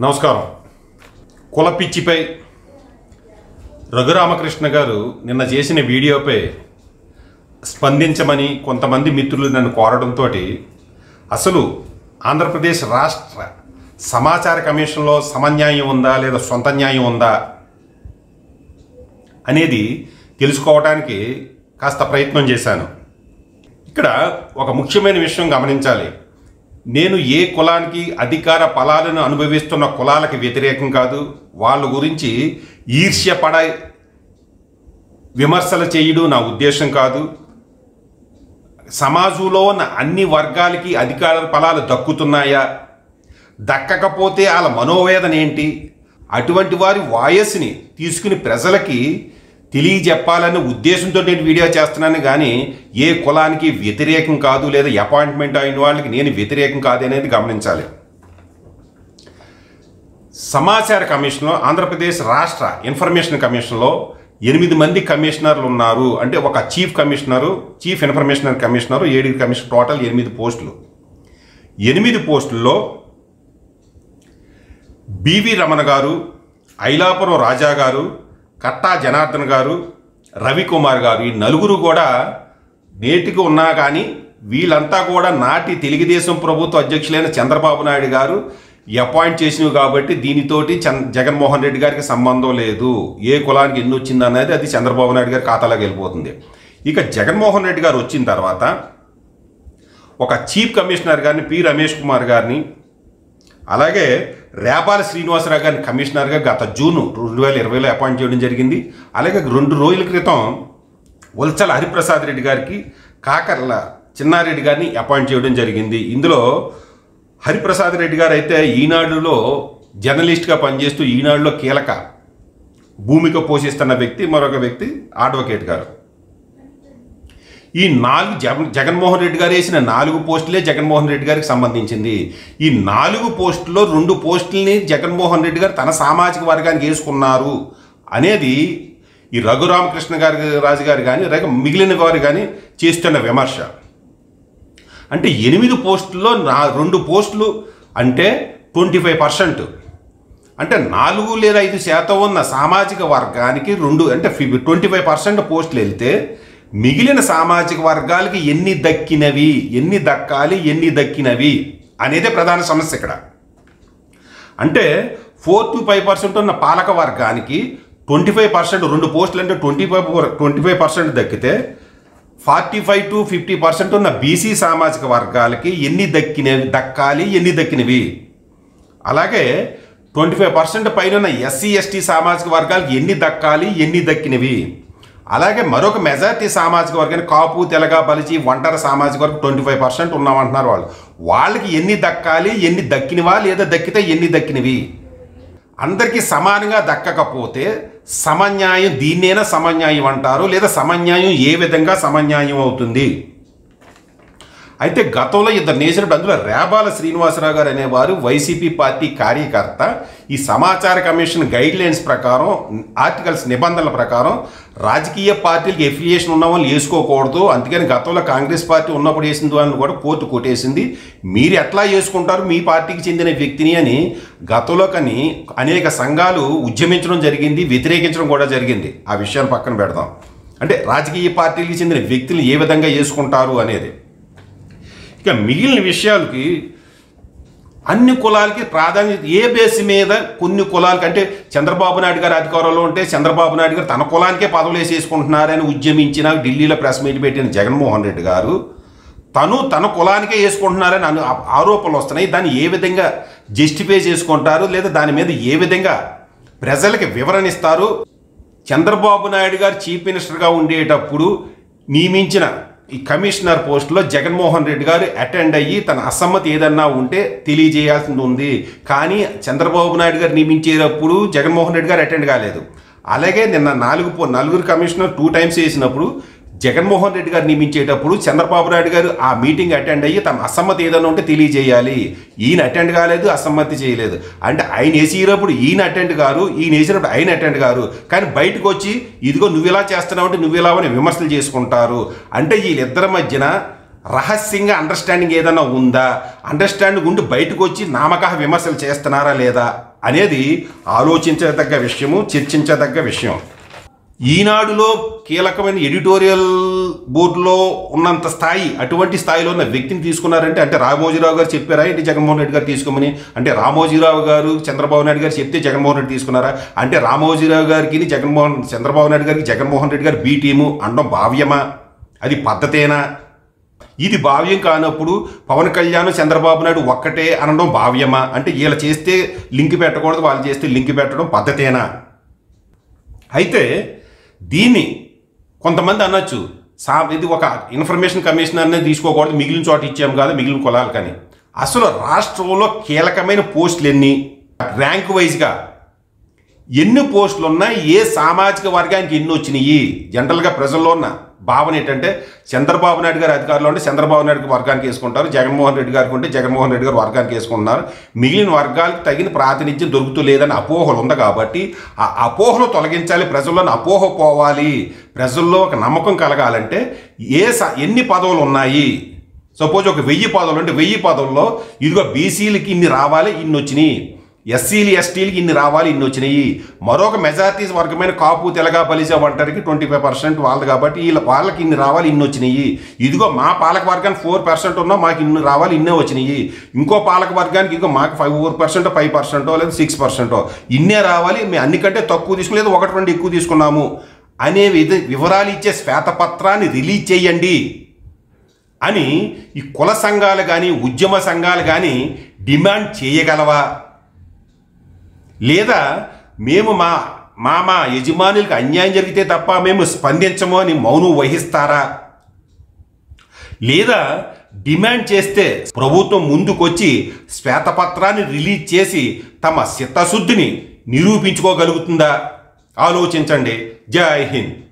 నమస్కారం కుల పిచ్చిపై రఘురామకృష్ణ గారు నిన్న చేసిన వీడియోపై స్పందించమని కొంతమంది మిత్రులు నన్ను కోరడంతో అసలు ఆంధ్రప్రదేశ్ రాష్ట్ర సమాచార కమిషన్లో సమన్యాయం ఉందా లేదా సొంత న్యాయం ఉందా అనేది తెలుసుకోవడానికి కాస్త ప్రయత్నం చేశాను ఇక్కడ ఒక ముఖ్యమైన విషయం గమనించాలి నేను ఏ కులానికి అధికార ఫలాలను అనుభవిస్తున్న కులాలకు వ్యతిరేకం కాదు వాళ్ళ గురించి ఈర్ష్యపడ విమర్శలు చేయడం నా ఉద్దేశం కాదు సమాజంలో ఉన్న అన్ని వర్గాలకి అధికార ఫలాలు దక్కుతున్నాయా దక్కకపోతే వాళ్ళ మనోవేదన ఏంటి అటువంటి వారి వాయస్ని తీసుకుని ప్రజలకి తెలియజెప్పాలనే ఉద్దేశంతో నేను వీడియో చేస్తున్నాను కానీ ఏ కులానికి వ్యతిరేకం కాదు లేదా అపాయింట్మెంట్ అయిన వాళ్ళకి నేను వ్యతిరేకం కాదు అనేది గమనించాలి సమాచార కమిషన్లో ఆంధ్రప్రదేశ్ రాష్ట్ర ఇన్ఫర్మేషన్ కమిషన్లో ఎనిమిది మంది కమిషనర్లు ఉన్నారు అంటే ఒక chief commissioner chief information commissioner ఏడు కమిషన్ టోటల్ ఎనిమిది పోస్టులు ఎనిమిది పోస్టుల్లో బివి రమణ గారు ఐలాపురం రాజా గారు కట్టా జనార్దన్ గారు రవికుమార్ గారు ఈ నలుగురు కూడా నేటికి ఉన్నా కానీ వీళ్ళంతా కూడా నాటి తెలుగుదేశం ప్రభుత్వ అధ్యక్షులైన చంద్రబాబు నాయుడు గారు అపాయింట్ చేసినవి కాబట్టి దీనితోటి చంద్ జగన్మోహన్ రెడ్డి గారికి సంబంధం లేదు ఏ కులానికి ఎన్ని వచ్చింది అనేది అది చంద్రబాబు నాయుడు గారి ఖాతాలోకి వెళ్ళిపోతుంది ఇక జగన్మోహన్ రెడ్డి గారు వచ్చిన తర్వాత ఒక చీఫ్ కమిషనర్ గారిని పి రమేష్ కుమార్ గారిని అలాగే రేపాల శ్రీనివాసరావు గారిని కమిషనర్గా గత జూన్ రెండు వేల ఇరవైలో అపాయింట్ చేయడం జరిగింది అలాగే రెండు రోజుల క్రితం వల్చల హరిప్రసాద్ రెడ్డి గారికి కాకర్ల చిన్నారెడ్డి గారిని అపాయింట్ చేయడం జరిగింది ఇందులో హరిప్రసాద్ రెడ్డి గారు అయితే ఈనాడులో జర్నలిస్ట్గా పనిచేస్తూ ఈనాడులో కీలక భూమిక పోషిస్తున్న వ్యక్తి మరొక వ్యక్తి అడ్వకేట్ గారు ఈ నాలుగు జగన్ జగన్మోహన్ రెడ్డి గారు వేసిన నాలుగు పోస్టులే జగన్మోహన్ రెడ్డి గారికి సంబంధించింది ఈ నాలుగు పోస్టుల్లో రెండు పోస్టుల్ని జగన్మోహన్ రెడ్డి గారు తన సామాజిక వర్గానికి వేసుకున్నారు అనేది ఈ రఘురామకృష్ణ గారి రాజు గారు కానీ రఘు మిగిలిన వారు కానీ చేస్తున్న విమర్శ అంటే ఎనిమిది పోస్టుల్లో నా రెండు పోస్టులు అంటే ట్వంటీ ఫైవ్ పర్సెంట్ అంటే నాలుగు లేదా ఐదు శాతం ఉన్న సామాజిక వర్గానికి రెండు అంటే ట్వంటీ ఫైవ్ పర్సెంట్ పోస్టులు వెళ్తే మిగిలిన సామాజిక వర్గాలకి ఎన్ని దక్కినవి ఎన్ని దక్కాలి ఎన్ని దక్కినవి అనేదే ప్రధాన సమస్య ఇక్కడ అంటే ఫోర్ టు ఫైవ్ పర్సెంట్ ఉన్న పాలక వర్గానికి ట్వంటీ ఫైవ్ పర్సెంట్ రెండు పోస్టులు అంటే twenty five twenty five percent దక్కితే forty five to fifty percent ఉన్న బీసీ సామాజిక వర్గాలకి ఎన్ని దక్కినవి దక్కాలి ఎన్ని దక్కినవి అలాగే ట్వంటీ ఫైవ్ పర్సెంట్ పైన ఉన్న ఎస్సీ ఎస్టీ సామాజిక వర్గాలకి ఎన్ని దక్కాలి ఎన్ని దక్కినవి అలాగే మరొక మెజారిటీ సామాజిక వర్గానికి కాపు తెలగ బలిచి ఒంటరి సామాజిక వర్గం ట్వంటీ ఫైవ్ పర్సెంట్ ఉన్నామంటున్నారు వాళ్ళు వాళ్ళకి ఎన్ని దక్కాలి ఎన్ని దక్కినవా లేదా దక్కితే ఎన్ని దక్కినవి అందరికీ సమానంగా దక్కకపోతే సమన్యాయం దీన్నేనా సమన్యాయం అంటారు లేదా సమన్యాయం ఏ విధంగా సమన్యాయం అవుతుంది అయితే గతంలో ఇద్దరు నేసినప్పుడు అందులో రేబాల శ్రీనివాసరావు గారు అనేవారు వైసీపీ పార్టీ కార్యకర్త ఈ సమాచార కమిషన్ గైడ్ లైన్స్ ప్రకారం ఆర్టికల్స్ నిబంధనల ప్రకారం రాజకీయ పార్టీలకు ఎఫిలియేషన్ ఉన్న వాళ్ళు వేసుకోకూడదు అందుకని గతంలో కాంగ్రెస్ పార్టీ ఉన్నప్పుడు వేసిన వాళ్ళని కూడా కోర్టు కొట్టేసింది మీరు ఎట్లా వేసుకుంటారు మీ పార్టీకి చెందిన వ్యక్తిని అని గతంలో కానీ అనేక సంఘాలు ఉద్యమించడం జరిగింది వ్యతిరేకించడం కూడా జరిగింది ఆ విషయాన్ని పక్కన పెడదాం అంటే రాజకీయ పార్టీలకు చెందిన వ్యక్తులు ఏ విధంగా వేసుకుంటారు అనేది ఇక మిగిలిన విషయాలకి అన్ని కులాలకి ప్రాధాన్యత ఏ బేస్ మీద కొన్ని కులాలకి అంటే చంద్రబాబు నాయుడు గారు అధికారంలో ఉంటే చంద్రబాబు నాయుడు గారు తన కులానికే పదవులు వేసేసుకుంటున్నారని ఉద్యమించిన ఢిల్లీలో ప్రెస్ మీట్ పెట్టిన జగన్మోహన్ రెడ్డి గారు తను తన కులానికే వేసుకుంటున్నారని అను ఆరోపణలు వస్తున్నాయి దాన్ని ఏ విధంగా జస్టిఫై చేసుకుంటారు లేదా దాని మీద ఏ విధంగా ప్రజలకి వివరణ ఇస్తారు చంద్రబాబు నాయుడు గారు చీఫ్ మినిస్టర్గా ఉండేటప్పుడు నియమించిన ఈ కమిషనర్ పోస్టులో జగన్మోహన్ రెడ్డి గారు అటెండ్ అయ్యి తన అసమ్మతి ఏదన్నా ఉంటే తెలియజేయాల్సింది ఉంది కానీ చంద్రబాబు నాయుడు గారు నియమించేటప్పుడు జగన్మోహన్ రెడ్డి గారు అటెండ్ కాలేదు అలాగే నిన్న నాలుగు పో- నలుగురు కమిషనర్ టూ టైమ్స్ చేసినప్పుడు జగన్మోహన్ రెడ్డి గారు నియమించేటప్పుడు చంద్రబాబు నాయుడు గారు ఆ మీటింగ్ అటెండ్ అయ్యి తమ అసమ్మతి ఏదైనా ఉంటే తెలియజేయాలి ఈయన అటెండ్ కాలేదు అసమ్మతి చేయలేదు అంటే ఆయన వేసినప్పుడు ఈయన అటెండ్ గారు ఈయన వేసినప్పుడు ఆయన అటెండ్ గారు కానీ బయటకు వచ్చి ఇదిగో నువ్వు ఇలా చేస్తున్నావు అంటే నువ్వు ఇలా అని విమర్శలు చేసుకుంటారు అంటే వీళ్ళిద్దరి మధ్యన రహస్యంగా అండర్స్టాండింగ్ ఏదైనా ఉందా అండర్స్టాండింగ్ ఉండి బయటకు వచ్చి నామక విమర్శలు చేస్తున్నారా లేదా అనేది ఆలోచించదగ్గ విషయము చర్చించదగ్గ విషయం ఈనాడులో కీలకమైన ఎడిటోరియల్ బోర్డులో ఉన్నంత స్థాయి అటువంటి స్థాయిలో ఉన్న వ్యక్తిని తీసుకున్నారంటే అంటే రామోజీరావు గారు చెప్పారా ఏంటి జగన్మోహన్ రెడ్డి గారు తీసుకోమని అంటే రామోజీరావు గారు చంద్రబాబు నాయుడు గారు చెప్తే జగన్మోహన్ రెడ్డి తీసుకున్నారా అంటే రామోజీరావు గారికి జగన్మోహన్ చంద్రబాబు నాయుడు గారికి జగన్మోహన్ రెడ్డి గారు బీ టీము అనడం భావ్యమా అది పద్ధతేనా ఇది భావ్యం కానప్పుడు పవన్ కళ్యాణ్ చంద్రబాబు నాయుడు ఒక్కటే అనడం భావ్యమా అంటే వీళ్ళు చేస్తే లింక్ పెట్టకూడదు వాళ్ళు చేస్తే లింక్ పెట్టడం పద్ధతేనా అయితే దీన్ని కొంతమంది అనొచ్చు సా ఇది ఒక ఇన్ఫర్మేషన్ కమిషన్ అనేది తీసుకోకూడదు మిగిలిన చోట ఇచ్చాము కాదు మిగిలిన కులాలు కానీ అసలు రాష్ట్రంలో కీలకమైన పోస్టులు ఎన్ని ర్యాంక్ వైజ్గా ఎన్ని పోస్టులు ఉన్నాయి ఏ సామాజిక వర్గానికి ఎన్ని వచ్చినాయి జనరల్గా ప్రజల్లో ఉన్న భావన ఏంటంటే చంద్రబాబు నాయుడు గారు అధికారంలో ఉంటే చంద్రబాబు నాయుడు వర్గానికి వేసుకుంటారు జగన్మోహన్ రెడ్డి గారికి ఉంటే జగన్మోహన్ రెడ్డి గారు వర్గానికి వేసుకుంటున్నారు మిగిలిన వర్గాలకు తగిన ప్రాతినిధ్యం దొరుకుతూ లేదని అపోహలు ఉంది కాబట్టి ఆ అపోహలు తొలగించాలి ప్రజల్లోని అపోహ పోవాలి ప్రజల్లో ఒక నమ్మకం కలగాలంటే ఏ స ఎన్ని పదవులు ఉన్నాయి సపోజ్ ఒక వెయ్యి పదవులు అంటే వెయ్యి పదవుల్లో ఇదిగో బీసీలకి ఇన్ని రావాలి ఇన్ని వచ్చినాయి ఎస్సీలు ఎస్టీలకి ఇన్ని రావాలి ఇన్ని వచ్చినాయి మరొక మెజార్టీస్ వర్గమైన కాపు తెలగ బలిజ ఒంటరికి ట్వంటీ ఫైవ్ పర్సెంట్ వాళ్ళది కాబట్టి వీళ్ళ వాళ్ళకి ఇన్ని రావాలి ఇన్ని వచ్చినాయి ఇదిగో మా పాలక వర్గానికి ఫోర్ పర్సెంట్ ఉన్నా మాకు ఇన్ని రావాలి ఇన్నే వచ్చినాయి ఇంకో పాలక వర్గానికి ఇదిగో మాకు ఫైవ్ ఫోర్ పర్సెంట్ ఫైవ్ పర్సెంటో లేదా సిక్స్ పర్సెంటో ఇన్నే రావాలి మేము అన్నికంటే తక్కువ తీసుకులేదు ఒకటి రెండు ఎక్కువ తీసుకున్నాము అనే విధ వివరాలు ఇచ్చే శ్వేతపత్రాన్ని రిలీజ్ చేయండి అని ఈ కుల సంఘాలు కానీ ఉద్యమ సంఘాలు కానీ డిమాండ్ చేయగలవా లేదా మేము మా మా మా యజమానులకు అన్యాయం జరిగితే తప్ప మేము స్పందించము అని మౌనం వహిస్తారా లేదా డిమాండ్ చేస్తే ప్రభుత్వం ముందుకొచ్చి శ్వేతపత్రాన్ని రిలీజ్ చేసి తమ చిత్తశుద్ధిని నిరూపించుకోగలుగుతుందా ఆలోచించండి జై హింద్